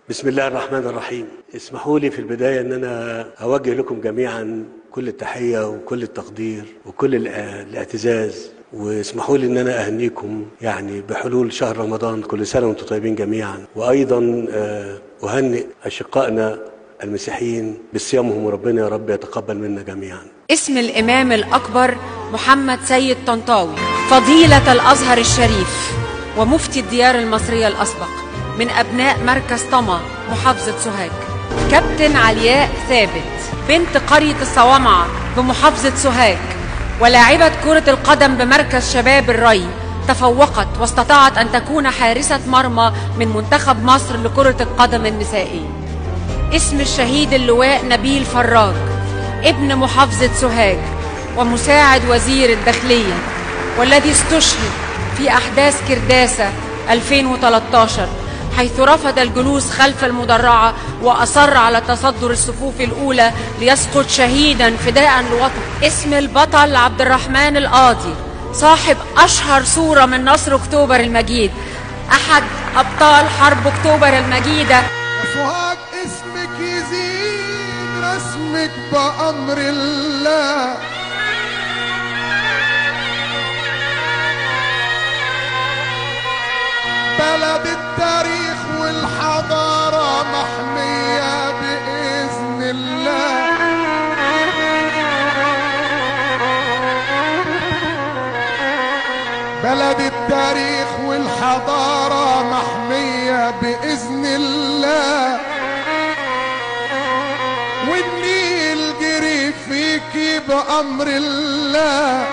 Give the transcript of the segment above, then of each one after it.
بسم الله الرحمن الرحيم اسمحوا لي في البداية أن أنا أوجه لكم جميعا كل التحية وكل التقدير وكل الع- الاعتزاز واسمحوا لي ان انا اهنيكم يعني بحلول شهر رمضان كل سنه وانتم طيبين جميعا وايضا آه، اهنئ اشقائنا المسيحيين بصيامهم وربنا يا رب يتقبل منا جميعا اسم الإمام الأكبر محمد سيد طنطاوي فضيلة الأزهر الشريف ومفتي الديار المصرية الأسبق من أبناء مركز طما محافظة سوهاج كابتن علياء ثابت بنت قرية الصوامعة بمحافظة سوهاج ولاعبة كرة القدم بمركز شباب الري تفوقت واستطاعت أن تكون حارسة مرمى من منتخب مصر لكرة القدم النسائية اسم الشهيد اللواء نبيل فراج ابن محافظة سوهاج ومساعد وزير الداخلية والذي استشهد في أحداث كرداسة 2013 حيث رفض الجلوس خلف المدرعة وأصر على تصدر الصفوف الأولى ليسقط شهيدا فداء لوطنه اسم البطل عبد الرحمن القاضي صاحب أشهر صورة من نصر أكتوبر المجيد أحد أبطال حرب أكتوبر المجيدة سوهاج اسمك يزيد رسمك بأمر الله بلد التاريخ والحضارة محمية بإذن الله بلد التاريخ والحضارة محمية بإذن الله والنيل جري فيكي بأمر الله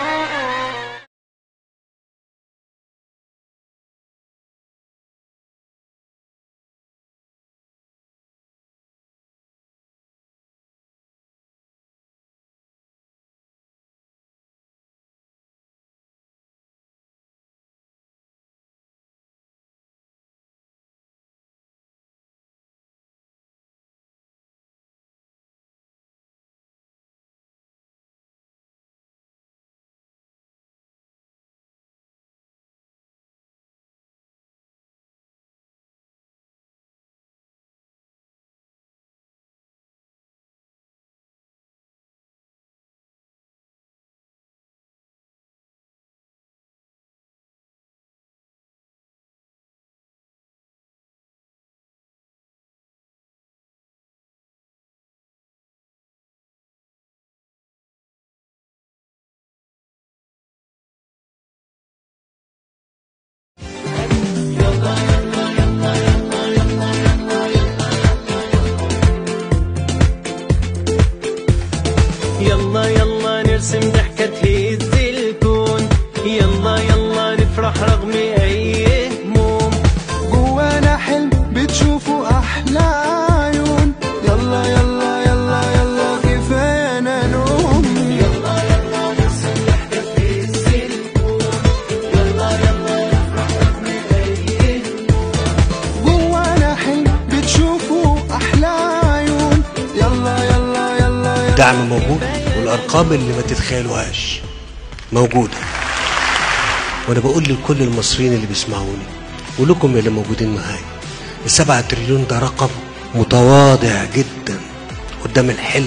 يلا يلا نرسم ضحكة تهز الكون يلا يلا نفرح رغم أي هموم جوانا حلم بتشوفوا أحلى عيون يلا يلا يلا يلا كفاية نوم يلا يلا نرسم ضحكة تهز الكون يلا يلا نفرح رغم أي جوانا حلم بتشوفوا أحلى عيون يلا يلا يلا يلا الدعم موجود والارقام اللي ما تتخيلوهاش موجوده وانا بقول لكل المصريين اللي بيسمعوني ولكم اللي موجودين معايا السبعة تريليون ده رقم متواضع جدا قدام الحلم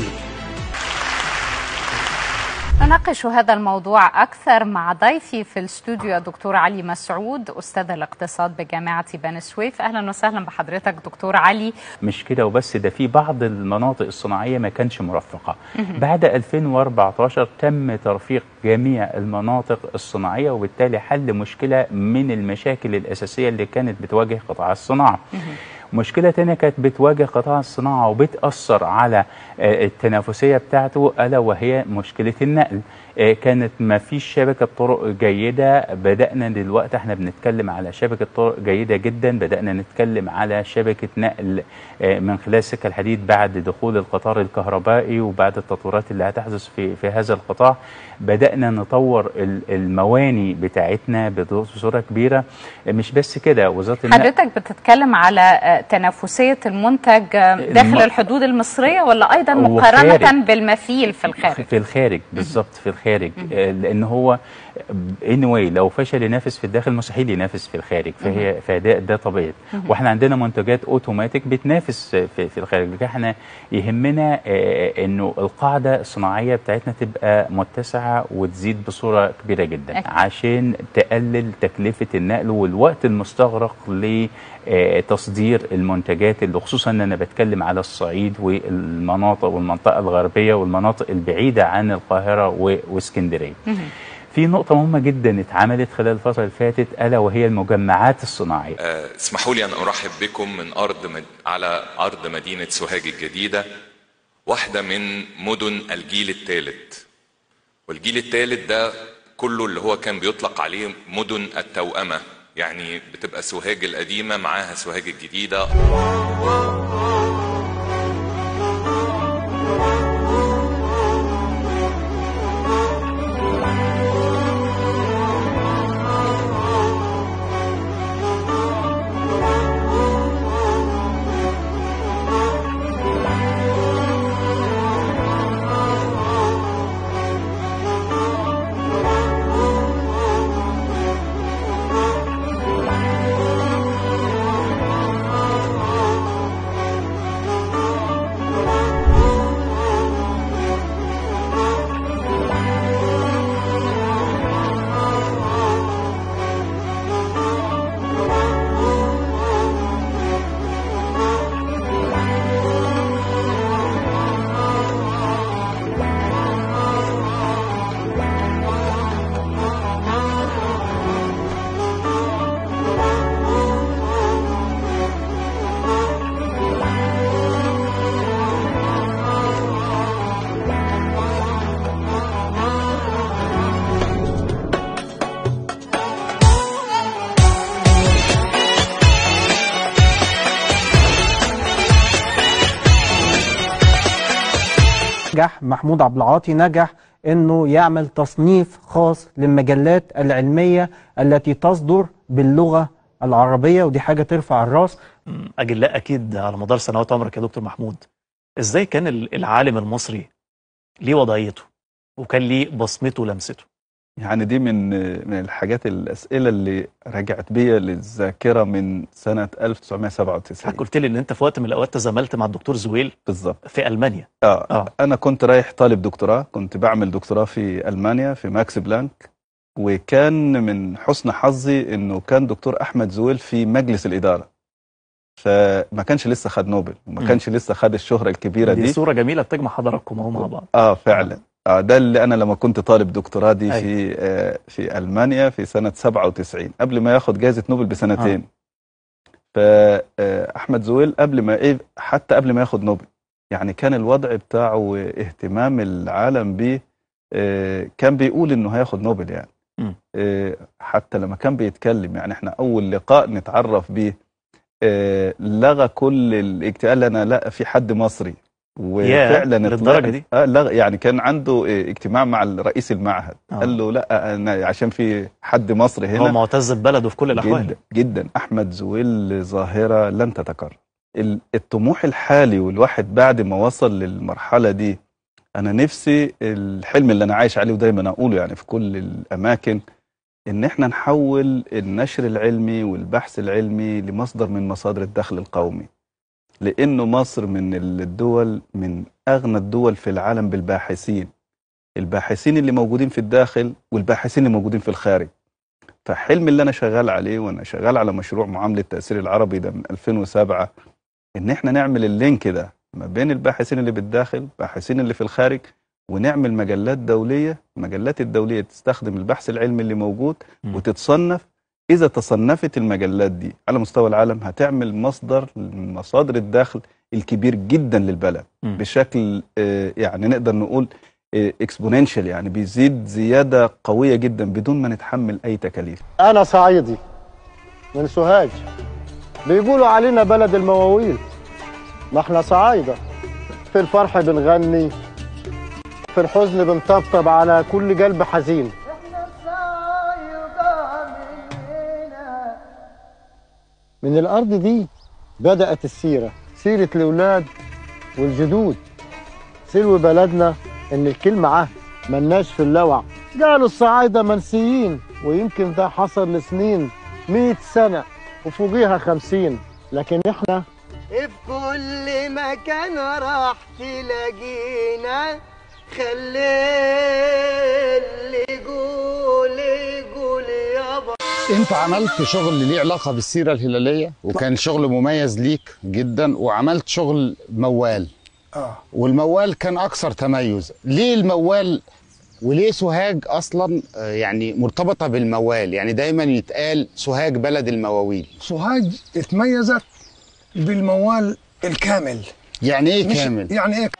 نناقش هذا الموضوع أكثر مع ضيفي في الاستوديو الدكتور علي مسعود أستاذ الاقتصاد بجامعة بني سويف أهلا وسهلا بحضرتك دكتور علي مش كده وبس ده في بعض المناطق الصناعية ما كانش مرفقة بعد 2014 تم ترفيق جميع المناطق الصناعية وبالتالي حل مشكلة من المشاكل الأساسية اللي كانت بتواجه قطاع الصناعة مشكلة تانية كانت بتواجه قطاع الصناعة وبتأثر على آه، التنافسية بتاعته ألا وهي مشكلة النقل آه، كانت ما فيش شبكة طرق جيدة بدأنا دلوقتي احنا بنتكلم على شبكة طرق جيدة جدا بدأنا نتكلم على شبكة نقل آه، من خلال سكة الحديد بعد دخول القطار الكهربائي وبعد التطويرات اللي هتحدث في في هذا القطاع بدأنا نطور ال- المواني بتاعتنا بصورة كبيرة آه، مش بس كده وزارة النقل حضرتك بتتكلم على آه، تنافسية المنتج آه، داخل الم- الحدود المصرية ولا أيضا وخارج. مقارنة بالمثيل في الخارج في الخارج بالظبط في الخارج الخارج آه، لان هو anyway لو فشل ينافس في الداخل مستحيل ينافس في الخارج فهي فده ده طبيعي واحنا عندنا منتجات اوتوماتيك بتنافس في, في الخارج لكن احنا يهمنا آه، انه القاعده الصناعيه بتاعتنا تبقى متسعه وتزيد بصوره كبيره جدا أكيد. عشان تقلل تكلفه النقل والوقت المستغرق لتصدير المنتجات اللي خصوصا ان انا بتكلم على الصعيد والمناطق والمنطقه الغربيه والمناطق البعيده عن القاهره و- واسكندريه. في نقطة مهمة جدا اتعملت خلال الفترة اللي فاتت ألا وهي المجمعات الصناعية. آه، اسمحوا لي أن أرحب بكم من أرض مد... على أرض مدينة سوهاج الجديدة واحدة من مدن الجيل الثالث والجيل الثالث ده كله اللي هو كان بيطلق عليه مدن التوأمة يعني بتبقى سوهاج القديمة معاها سوهاج الجديدة نجح محمود عبد العاطي نجح انه يعمل تصنيف خاص للمجلات العلميه التي تصدر باللغه العربيه ودي حاجه ترفع الراس أجلاء أكيد على مدار سنوات عمرك يا دكتور محمود إزاي كان ال- العالم المصري ليه وضعيته وكان ليه بصمته ولمسته يعني دي من من الحاجات الأسئلة اللي رجعت بيا للذاكرة من سنة 1997 حضرتك قلت لي إن أنت في وقت من الأوقات تزاملت مع الدكتور زويل بالظبط في ألمانيا آه. آه. أنا كنت رايح طالب دكتوراه كنت بعمل دكتوراه في ألمانيا في ماكس بلانك وكان من حسن حظي إنه كان دكتور أحمد زويل في مجلس الإدارة فما كانش لسه خد نوبل وما مم. كانش لسه خد الشهرة الكبيرة دي دي صورة جميلة بتجمع حضراتكم أهو مع بعض اه فعلا آه ده اللي انا لما كنت طالب دكتوراه دي أيوة. في آه في المانيا في سنه 97 قبل ما ياخد جائزه نوبل بسنتين فاحمد زويل قبل ما ايه حتى قبل ما ياخد نوبل يعني كان الوضع بتاعه واهتمام العالم بيه آه كان بيقول انه هياخد نوبل يعني مم. آه حتى لما كان بيتكلم يعني احنا اول لقاء نتعرف بيه آه لغى كل الاجتهاد انا لا في حد مصري وفعلا للدرجة طلع- دي؟ اه لا يعني كان عنده آه، اجتماع مع رئيس المعهد آه. قال له لا انا عشان في حد مصري هنا هو معتز ببلده في كل الأحوال جدا جدا احمد زويل ظاهره لن تتكرر ال- الطموح الحالي والواحد بعد ما وصل للمرحله دي انا نفسي الحلم اللي انا عايش عليه ودايما اقوله يعني في كل الاماكن ان احنا نحول النشر العلمي والبحث العلمي لمصدر من مصادر الدخل القومي لانه مصر من الدول من اغنى الدول في العالم بالباحثين الباحثين اللي موجودين في الداخل والباحثين اللي موجودين في الخارج فحلم اللي انا شغال عليه وانا شغال على مشروع معامله التاثير العربي ده من 2007 ان احنا نعمل اللينك ده ما بين الباحثين اللي بالداخل الباحثين اللي في الخارج ونعمل مجلات دوليه المجلات الدوليه تستخدم البحث العلمي اللي موجود مم. وتتصنف اذا تصنفت المجلات دي على مستوى العالم هتعمل مصدر من مصادر الدخل الكبير جدا للبلد مم. بشكل آه، يعني نقدر نقول اكسبوننشال يعني بيزيد زياده قويه جدا بدون ما نتحمل اي تكاليف أنا صعيدي من سوهاج بيقولوا علينا بلد المواويل ما احنا صعايدة في الفرح بنغني في الحزن بنطبطب على كل قلب حزين من الأرض دي بدأت السيرة سيرة الأولاد والجدود سلو بلدنا إن الكلمة عهد ملناش في اللوع قالوا الصعايدة منسيين ويمكن ده حصل لسنين مئة سنة وفوقيها خمسين لكن احنا في كل مكان راح تلاقينا خلي اللي يقول يقول يابا انت عملت شغل ليه علاقه بالسيره الهلاليه وكان شغل مميز ليك جدا وعملت شغل موال اه والموال كان اكثر تميز ليه الموال وليه سوهاج اصلا آه، يعني مرتبطه بالموال يعني دايما يتقال سوهاج بلد المواويل سوهاج اتميزت بالموال الكامل يعني ايه مش- كامل يعني ايه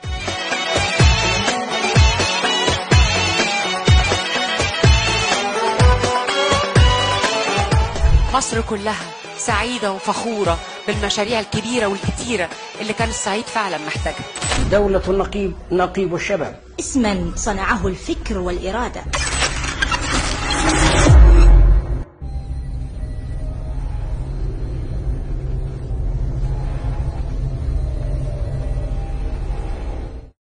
مصر كلها سعيدة وفخورة بالمشاريع الكبيرة والكتيرة اللي كان الصعيد فعلا محتاجها دولة النقيب نقيب الشباب اسما صنعه الفكر والإرادة